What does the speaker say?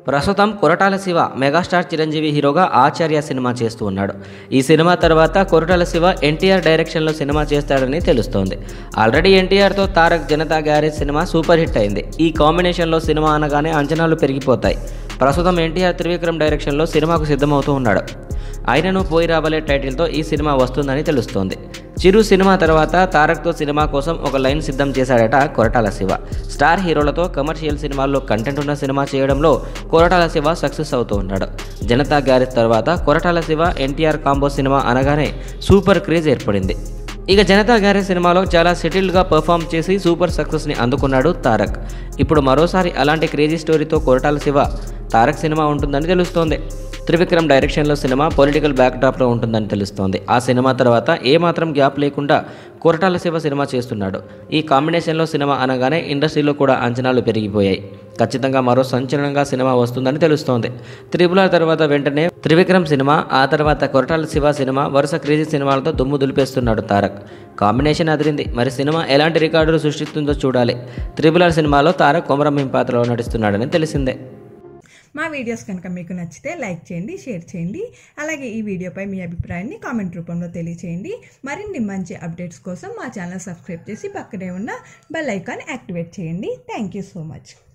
ప్రస్తుతం కొరటాల శివ మెగాస్టార్ చిరంజీవి హీరోగా ఆచార్య సినిమా చేస్తూ ఉన్నాడు ఈ సినిమా తర్వాత కొరటాల శివ ఎన్టీఆర్ డైరెక్షన్లో సినిమా చేస్తాడని తెలుస్తోంది ఆల్రెడీ ఎన్టీఆర్తో తారక్ జనతా గ్యారేజ్ సినిమా సూపర్ హిట్ అయింది ఈ కాంబినేషన్లో సినిమా అనగానే అంచనాలు పెరిగిపోతాయి ప్రస్తుతం ఎన్టీఆర్ త్రివిక్రమ్ డైరెక్షన్లో సినిమాకు సిద్ధమవుతూ ఉన్నాడు ఆయనను పోయి రాబలే టైటిల్తో ఈ సినిమా వస్తుందని తెలుస్తోంది చిరు సినిమా తర్వాత తారక్తో సినిమా కోసం ఒక లైన్ సిద్ధం చేశాడట కొరటాల శివ స్టార్ హీరోలతో కమర్షియల్ సినిమాల్లో కంటెంట్ ఉన్న సినిమా చేయడంలో కొరటాల శివ సక్సెస్ అవుతూ ఉన్నాడు జనతా గ్యారేజ్ తర్వాత కొరటాల శివ ఎన్టీఆర్ కాంబో సినిమా అనగానే సూపర్ క్రేజ్ ఏర్పడింది ఇక జనతా గ్యారేజ్ సినిమాలో చాలా సెటిల్డ్గా పర్ఫామ్ చేసి సూపర్ సక్సెస్ని అందుకున్నాడు తారక్ ఇప్పుడు మరోసారి అలాంటి క్రేజీ స్టోరీతో కొరటాల శివ తారక్ సినిమా ఉంటుందని తెలుస్తోంది త్రివిక్రమ్ డైరెక్షన్లో సినిమా పొలిటికల్ బ్యాక్డ్రాప్లో ఉంటుందని తెలుస్తోంది ఆ సినిమా తర్వాత ఏమాత్రం గ్యాప్ లేకుండా కొరటాల శివ సినిమా చేస్తున్నాడు ఈ కాంబినేషన్లో సినిమా అనగానే ఇండస్ట్రీలో కూడా అంచనాలు పెరిగిపోయాయి ఖచ్చితంగా మరో సంచలనంగా సినిమా వస్తుందని తెలుస్తోంది త్రిపుల తర్వాత వెంటనే త్రివిక్రమ్ సినిమా ఆ తర్వాత కొరటాల శివ సినిమా వరుస క్రేజీ సినిమాలతో దుమ్ము దులిపేస్తున్నాడు తారక్ కాంబినేషన్ అదిరింది మరి సినిమా ఎలాంటి రికార్డులు సృష్టిస్తుందో చూడాలి త్రిపుల సినిమాలో తారక్ కొమరమీం పాత్రలో నటిస్తున్నాడని తెలిసిందే మా వీడియోస్ కనుక మీకు నచ్చితే లైక్ చేయండి షేర్ చేయండి అలాగే ఈ వీడియోపై మీ అభిప్రాయాన్ని కామెంట్ రూపంలో తెలియచేయండి మరిన్ని మంచి అప్డేట్స్ కోసం మా ఛానల్ సబ్స్క్రైబ్ చేసి పక్కనే ఉన్న బెల్ ఐకాన్ యాక్టివేట్ చేయండి థ్యాంక్ యూ సో మచ్